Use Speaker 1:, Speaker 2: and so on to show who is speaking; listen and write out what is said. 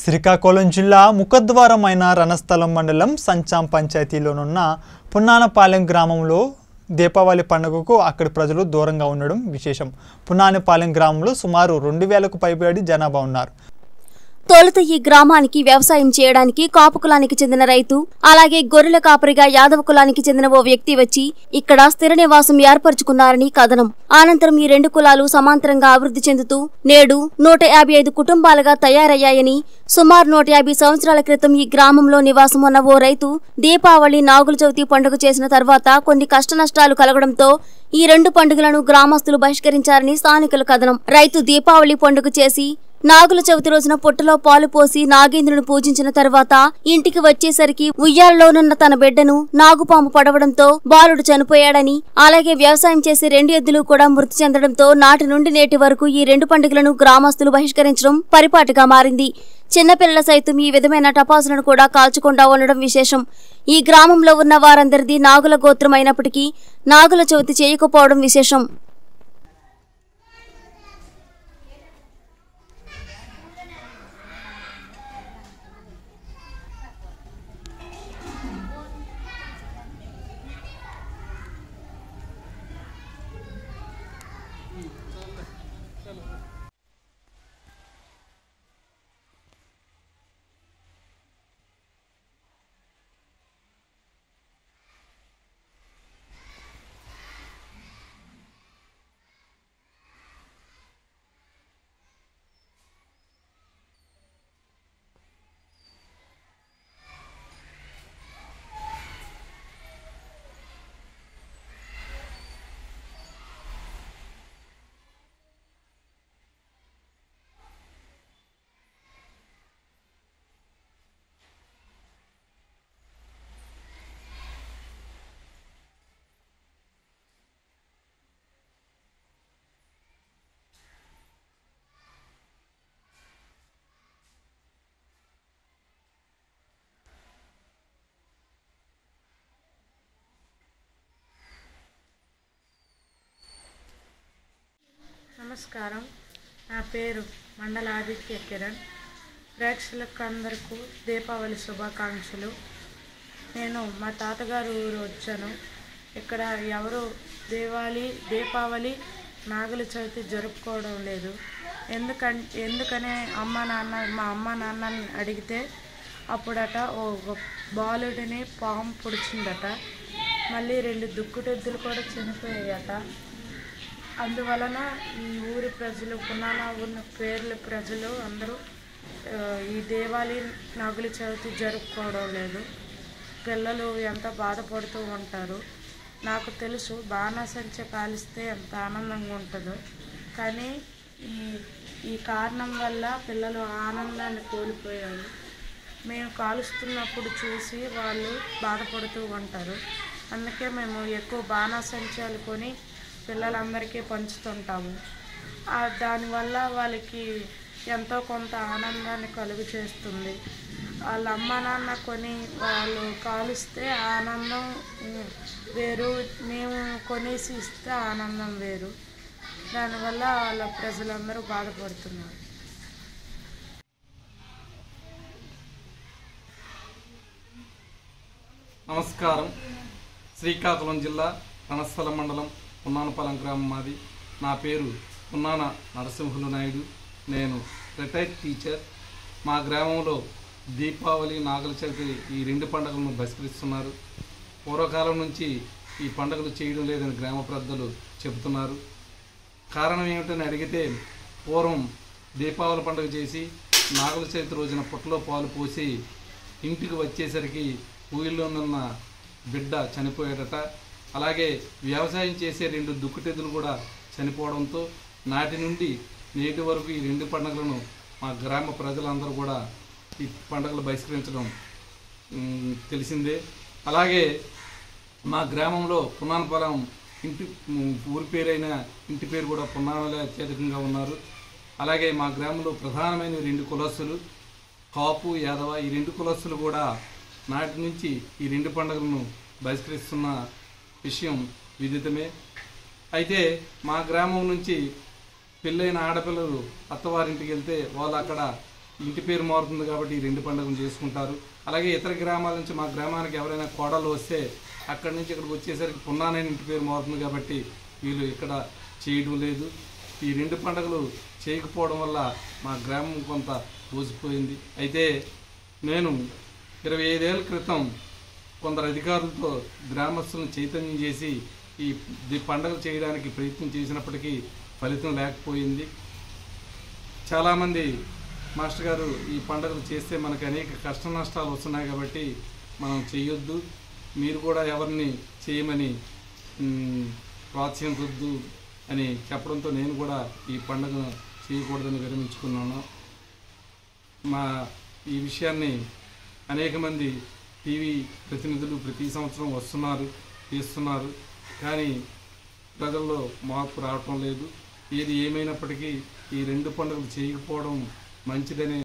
Speaker 1: శ్రీకాకుళం జిల్లా ముఖద్వారం అయిన రణస్థలం మండలం సంచాం పంచాయతీలోనున్న పున్నానపాలెం గ్రామంలో దీపావళి పండుగకు అక్కడి ప్రజలు దూరంగా ఉండడం విశేషం పున్నానపాలెం గ్రామంలో సుమారు రెండు వేలకు పైబడి జనాభా ఉన్నారు
Speaker 2: తొలుత ఈ గ్రామానికి వ్యవసాయం చేయడానికి కాపు కులానికి చెందిన రైతు అలాగే గొర్రెల కాపరిగా యాదవ కులానికి చెందిన ఓ వ్యక్తి వచ్చి ఇక్కడ స్థిర నివాసం ఏర్పరచుకున్నారని కథనం అనంతరం ఈ రెండు కులాలు సమాంతరంగా అభివృద్ధి చెందుతూ నేడు నూట యాభై ఐదు కుటుంబాలుగా తయారయ్యాయని సుమారు నూట యాభై సంవత్సరాల క్రితం ఈ గ్రామంలో నివాసం ఉన్న ఓ రైతు దీపావళి నాగుల చవితి పండుగ చేసిన తర్వాత కొన్ని కష్టనష్టాలు కలగడంతో ఈ రెండు పండుగలను గ్రామస్తులు బహిష్కరించారని స్థానికుల కథనం రైతు దీపావళి పండుగ చేసి నాగుల చవితి రోజున పుట్టలో పాలు పోసి నాగేంద్రుని పూజించిన తర్వాత ఇంటికి వచ్చేసరికి ఉయ్యాలలోనున్న తన బిడ్డను నాగుపాము పడవడంతో బాలుడు చనిపోయాడని అలాగే వ్యవసాయం చేసే రెండు ఎద్దులు కూడా మృతి చెందడంతో నాటి నుండి నేటి వరకు ఈ రెండు పండుగలను గ్రామస్తులు బహిష్కరించడం పరిపాటిగా మారింది చిన్నపిల్లల సైతం ఈ విధమైన టపాసులను కూడా కాల్చకుండా ఉండడం విశేషం ఈ గ్రామంలో ఉన్న వారందరిది నాగుల గోత్రం అయినప్పటికీ నాగుల చవితి చేయకపోవడం విశేషం
Speaker 3: నమస్కారం నా పేరు మండల ఆదిత్య కిరణ్ ప్రేక్షకులకు అందరికీ దీపావళి శుభాకాంక్షలు నేను మా తాతగారు ఊరు వచ్చాను ఇక్కడ ఎవరు దీవాలి దీపావళి నాగుల చవితి జరుపుకోవడం లేదు ఎందుకన్ ఎందుకనే అమ్మ నాన్న మా అమ్మ నాన్నని అడిగితే అప్పుడట ఓ ఒక బాలుడిని పాము పొడిచిందట మళ్ళీ రెండు దుక్కుటెద్దులు కూడా చనిపోయాయట అందువలన ఈ ఊరి ప్రజలు పునాన ఉన్న పేర్ల ప్రజలు అందరూ ఆ, ఈ దేవాలి నాగుల చవితి జరుపుకోవడం లేదు పిల్లలు ఎంత బాధపడుతూ ఉంటారు నాకు తెలుసు బాణాసంచ కాలిస్తే ఎంత ఆనందంగా ఉంటుందో కానీ ఈ ఈ కారణం వల్ల పిల్లలు ఆనందాన్ని కోల్పోయారు మేము కాలుస్తున్నప్పుడు చూసి వాళ్ళు బాధపడుతూ ఉంటారు అందుకే మేము ఎక్కువ బాణాసంచాలు కొని పిల్లలందరికీ పంచుతుంటాము ఆ దానివల్ల వాళ్ళకి ఎంతో కొంత ఆనందాన్ని కలుగు చేస్తుంది వాళ్ళ అమ్మ నాన్న కొని వాళ్ళు కాలుస్తే ఆ ఆనందం ఉమ్, వేరు మేము కొనేసి ఇస్తే ఆ ఆనందం వేరు దానివల్ల వాళ్ళ ప్రజలందరూ బాధపడుతున్నారు
Speaker 4: నమస్కారం శ్రీకాకుళం జిల్లా రణస్థలం మండలం పున్నానపాలెం గ్రామం మాది నా పేరు పున్నాన నరసింహులు నాయుడు నేను రిటైర్డ్ టీచర్ మా గ్రామంలో దీపావళి నాగల చవితి ఈ రెండు పండుగలను బహిష్కరిస్తున్నారు పూర్వకాలం నుంచి ఈ పండుగలు చేయడం లేదని గ్రామ పెద్దలు చెబుతున్నారు కారణం ఏమిటని అడిగితే పూర్వం దీపావళి పండుగ చేసి నాగుల చవితి రోజున పుట్టలో పాలు పోసి ఇంటికి వచ్చేసరికి ఊళ్ళోనున్న బిడ్డ చనిపోయాడట అలాగే వ్యవసాయం చేసే రెండు దుక్కుటెద్దులు కూడా చనిపోవడంతో నాటి నుండి నేటి వరకు ఈ రెండు పండుగలను మా గ్రామ ప్రజలందరూ కూడా ఈ పండుగలు బహిష్కరించడం ఉమ్, తెలిసిందే అలాగే మా గ్రామంలో పున్నానపాలెం ఇంటి ఉమ్, ఊరి పేరైన ఇంటి పేరు కూడా పున్నానలే అత్యధికంగా ఉన్నారు అలాగే మా గ్రామంలో ప్రధానమైన రెండు కులస్తులు కాపు యాదవ ఈ రెండు కులస్తులు కూడా నాటి నుంచి ఈ రెండు పండుగలను బహిష్కరిస్తున్న విషయం విదితమే అయితే మా గ్రామం నుంచి పెళ్ళైన ఆడపిల్లలు అత్తవారింటికి వెళ్తే వాళ్ళు అక్కడ ఇంటి పేరు మారుతుంది కాబట్టి ఈ రెండు పండుగలు చేసుకుంటారు అలాగే ఇతర గ్రామాల నుంచి మా గ్రామానికి ఎవరైనా కోడలు వస్తే అక్కడి నుంచి ఇక్కడికి వచ్చేసరికి పున్నానైన ఇంటి పేరు మారుతుంది కాబట్టి వీళ్ళు ఇక్కడ చేయడం లేదు ఈ రెండు పండుగలు చేయకపోవడం వల్ల మా గ్రామం కొంత పోసిపోయింది అయితే నేను ఇరవై ఐదేళ్ల క్రితం కొందరు అధికారులతో గ్రామస్తులను చైతన్యం చేసి ఈ ఈ పండుగలు చేయడానికి ప్రయత్నం చేసినప్పటికీ ఫలితం లేకపోయింది చాలామంది మాస్టర్ గారు ఈ పండుగలు చేస్తే మనకు అనేక కష్ట నష్టాలు వస్తున్నాయి కాబట్టి మనం చేయొద్దు మీరు కూడా ఎవరిని చేయమని మ్, ప్రోత్సహించొద్దు అని చెప్పడంతో నేను కూడా ఈ పండుగను చేయకూడదని విరమించుకున్నాను మా ఈ విషయాన్ని అనేక మంది టీవీ ప్రతినిధులు ప్రతి సంవత్సరం వస్తున్నారు తీస్తున్నారు కానీ ప్రజల్లో మార్పు రావటం లేదు ఏది ఏమైనప్పటికీ ఈ రెండు పండుగలు చేయకపోవడం మంచిదనే